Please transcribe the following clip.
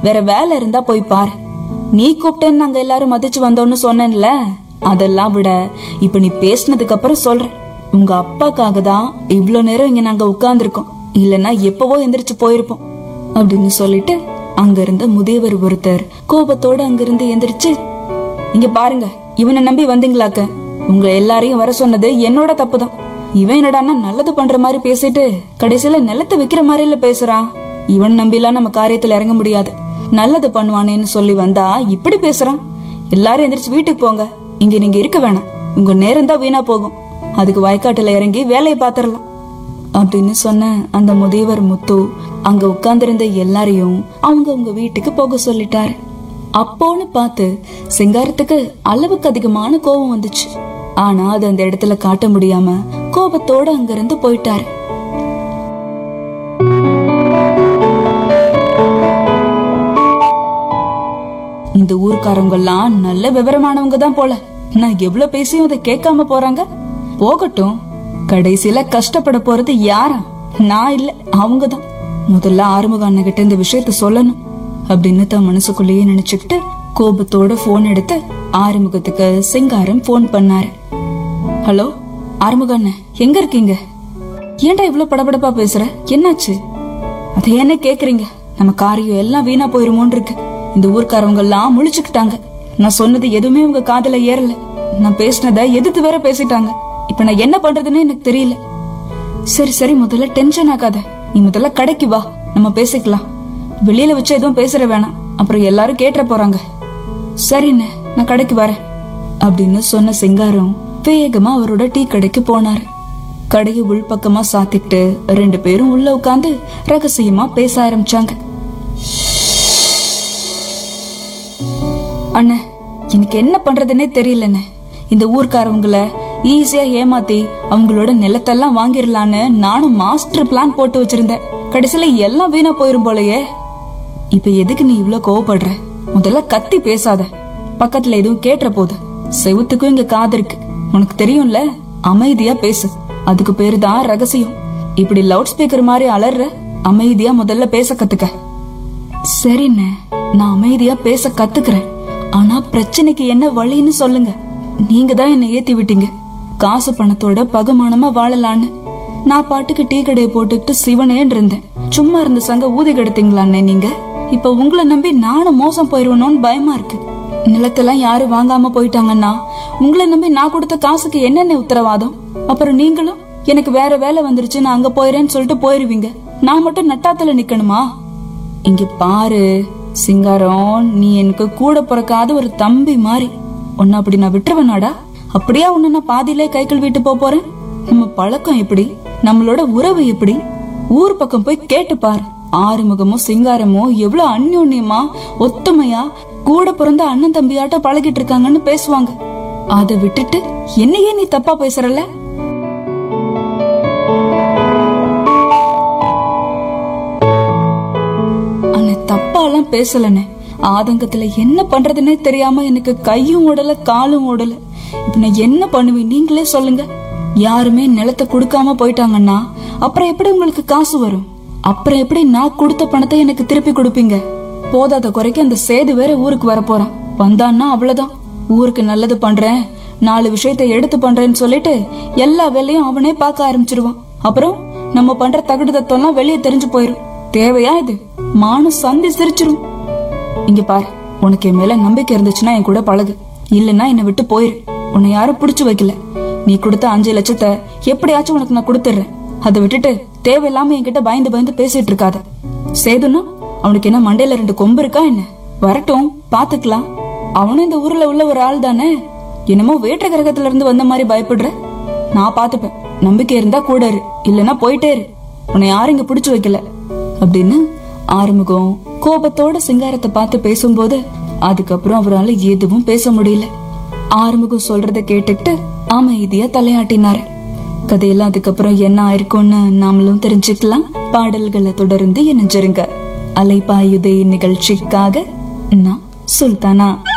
வேற வேலை இருந்தா போய் பாரு நீ கூப்பிட்டேன்னு நாங்க எல்லாரும் மதிச்சு வந்தோம்னு சொன்னேன்ல அதெல்லாம் விட இப்ப நீ பேசினதுக்கு அப்புறம் சொல்றேன் உங்க அப்பாக்காக தான் இவ்ளோ நேரம் இங்க நாங்க உட்கார்ந்துருக்கோம் இல்லனா எப்பவோ எந்திரிச்சு போயிருப்போம் அப்படின்னு சொல்லிட்டு அங்க இருந்த முதியவர் ஒருத்தர் கோபத்தோட அங்கிருந்து எந்திரிச்சு இங்க பாருங்க இவனை நம்பி வந்தீங்களாக்க உங்க எல்லாரையும் வர சொன்னது என்னோட தப்பு தான் இவன் என்னடான்னா நல்லது பண்ற மாதிரி பேசிட்டு கடைசியில நிலத்தை விக்கிற மாதிரில பேசுறான் இவன் நம்பிலாம் நம்ம காரியத்துல இறங்க முடியாது நல்லது பண்ணுவானேன்னு சொல்லி வந்தா இப்படி பேசுறான் எல்லாரும் எந்திரிச்சு வீட்டுக்கு போங்க இங்க நீங்க இருக்க வேணாம் உங்க நேரம் தான் வீணா போகும் அதுக்கு வயக்காட்டுல இறங்கி வேலையை பாத்திரலாம் அப்படின்னு சொன்ன அந்த முதியவர் முத்து அங்க உட்கார்ந்திருந்த எல்லாரையும் அவங்க உங்க வீட்டுக்கு போக சொல்லிட்டாரு அப்போன்னு பார்த்து சிங்காரத்துக்கு அளவுக்கு அதிகமான கோபம் வந்துச்சு ஆனா அது அந்த இடத்துல காட்ட முடியாம கோபத்தோட அங்கிருந்து போயிட்டாரு இந்த ஊர்க்காரங்க எல்லாம் நல்ல விவரமானவங்க தான் போல நான் எவ்வளவு பேசியும் அதை கேட்காம போறாங்க போகட்டும் கடைசியில கஷ்டப்பட போறது யாரா நான் இல்ல அவங்கதான் முதல்ல ஆறுமுக அண்ணன் கிட்ட இந்த விஷயத்த சொல்லணும் அப்படின்னு தான் மனசுக்குள்ளேயே நினைச்சுக்கிட்டு கோபத்தோட போன் எடுத்து ஆறுமுகத்துக்கு சிங்காரம் போன் பண்ணாரு ஹலோ ஆறுமுக அண்ணன் எங்க இருக்கீங்க ஏன்டா இவ்ளோ படபடப்பா பேசுற என்னாச்சு அதை என்ன கேக்குறீங்க நம்ம காரியம் எல்லாம் வீணா போயிருமோன்னு இருக்கு இந்த ஊர்க்காரவங்க எல்லாம் முழிச்சுக்கிட்டாங்க நான் சொன்னது எதுவுமே உங்க காதுல ஏறல நான் பேசினத எதிர்த்து வேற பேசிட்டாங்க இப்ப நான் என்ன பண்றதுன்னு எனக்கு தெரியல சரி சரி முதல்ல டென்ஷன் ஆகாத நீ முதல்ல கடைக்கு வா நம்ம பேசிக்கலாம் வெளியில வச்சு எதுவும் பேசுற வேணாம் அப்புறம் எல்லாரும் கேட்டுற போறாங்க சரிண்ணே நான் கடைக்கு வரேன் அப்படின்னு சொன்ன சிங்காரம் வேகமா அவரோட டீ கடைக்கு போனாரு கடையை உள்பக்கமா சாத்திட்டு ரெண்டு பேரும் உள்ள உட்கார்ந்து ரகசியமா பேச ஆரம்பிச்சாங்க அண்ணே எனக்கு என்ன பண்றதுன்னே தெரியலண்ணே இந்த ஊர்க்காரவங்கள ஈஸியா ஏமாத்தி அவங்களோட நிலத்தெல்லாம் வாங்கிடலான்னு நானும் மாஸ்டர் பிளான் போட்டு வச்சிருந்தேன் கடைசியில எல்லாம் வீணா போயிரும் போலயே இப்ப எதுக்கு நீ இவ்ளோ கோவப்படுற முதல்ல கத்தி பேசாத பக்கத்துல எதுவும் கேட்டுற போது செவுத்துக்கும் இங்க காது இருக்கு உனக்கு தெரியும்ல அமைதியா பேசு அதுக்கு பேரு தான் ரகசியம் இப்படி லவுட் ஸ்பீக்கர் மாதிரி அலற அமைதியா முதல்ல பேச கத்துக்க சரிண்ணே நான் அமைதியா பேச கத்துக்கிறேன் ஆனா பிரச்சனைக்கு என்ன வழின்னு சொல்லுங்க நீங்க தான் என்ன ஏத்தி விட்டீங்க காசு பணத்தோட பகுமானமா வாழலான்னு நான் பாட்டுக்கு டீ கடையை போட்டுக்கிட்டு சிவனேன்னு இருந்தேன் சும்மா இருந்த சங்க ஊதி கெடுத்தீங்களாண்ணே நீங்க இப்ப உங்களை நம்பி நானும் மோசம் போயிருவனோன்னு பயமா இருக்கு நிலத்தெல்லாம் யாரும் வாங்காம போயிட்டாங்கன்னா உங்களை நம்பி நான் கொடுத்த காசுக்கு என்னென்ன உத்தரவாதம் அப்புறம் நீங்களும் எனக்கு வேற வேலை வந்துருச்சு நான் அங்க போயிறேன்னு சொல்லிட்டு போயிருவீங்க நான் மட்டும் நட்டாத்துல நிக்கணுமா இங்க பாரு சிங்காரம் நீ எனக்கு கூட பிறக்காத ஒரு தம்பி மாதிரி உன்னை அப்படி நான் விட்டுருவேனாடா அப்படியே உன்னை நான் பாதியிலே கை கழுவிட்டு போப் போறேன் நம்ம பழக்கம் எப்படி நம்மளோட உறவு எப்படி ஊர் பக்கம் போய் கேட்டு பாரு ஆறுமுகமோ சிங்காரமோ எவ்வளவு அந்யோன்யமா ஒத்துமையா கூட பிறந்த அண்ணன் தம்பியாட்ட பழகிட்டு இருக்காங்கன்னு பேசுவாங்க அதை விட்டுட்டு என்னையே நீ தப்பா பேசுறல அண்ணே தப்பாலாம் பேசலண்ணே ஆதங்கத்துல என்ன பண்றதுன்னே தெரியாம எனக்கு கையும் ஓடல காலும் ஓடல இப்ப நான் என்ன பண்ணுவேன் நீங்களே சொல்லுங்க யாருமே நிலத்தை கொடுக்காம போயிட்டாங்கன்னா அப்புறம் எப்படி உங்களுக்கு காசு வரும் அப்புறம் எப்படி நான் கொடுத்த பணத்தை எனக்கு திருப்பி கொடுப்பீங்க போதாத குறைக்கு அந்த சேது வேற ஊருக்கு வர போறான் வந்தான்னா அவ்வளவுதான் ஊருக்கு நல்லது பண்றேன் நாலு விஷயத்தை எடுத்து பண்றேன்னு சொல்லிட்டு எல்லா வேலையும் அவனே பார்க்க ஆரம்பிச்சிருவான் அப்புறம் நம்ம பண்ற தகுடு தத்தம்லாம் வெளியே தெரிஞ்சு போயிரும் தேவையா இது மானும் சந்தி சிரிச்சிரும் இங்க பாரு உனக்கு என் மேல நம்பிக்கை இருந்துச்சுன்னா என் கூட பழகு இல்லன்னா என்னை விட்டு போயிரு உன்னை யாரும் பிடிச்சு வைக்கல நீ கொடுத்த அஞ்சு லட்சத்தை எப்படியாச்சும் உனக்கு நான் கொடுத்துடுறேன் அதை விட்டுட்டு தேவையில்லாம என்கிட்ட பயந்து பயந்து பேசிட்டு இருக்காத சேதுன்னா அவனுக்கு என்ன மண்டையில ரெண்டு கொம்பு இருக்கா என்ன வரட்டும் பாத்துக்கலாம் அவனும் இந்த ஊர்ல உள்ள ஒரு ஆள் தானே என்னமோ வேற்ற கிரகத்துல இருந்து வந்த மாதிரி பயப்படுற நான் பாத்துப்பேன் நம்பிக்கை இருந்தா கூட இரு இல்லனா போயிட்டே இரு உன்னை யாரும் இங்க பிடிச்சு வைக்கல அப்படின்னு ஆறுமுகம் கோபத்தோட சிங்காரத்தை பார்த்து பேசும்போது அதுக்கப்புறம் அவரால எதுவும் பேச முடியல ஆறுமுகம் சொல்றத கேட்டுக்கிட்டு அமைதியா தலையாட்டினாரு கதையெல்லாம் அதுக்கப்புறம் என்ன ஆயிருக்கும்னு நாமளும் தெரிஞ்சுக்கலாம் பாடல்களை தொடர்ந்து இணைஞ்சிருங்க அலைப்பாயுதே நிகழ்ச்சிக்காக நான் சுல்தானா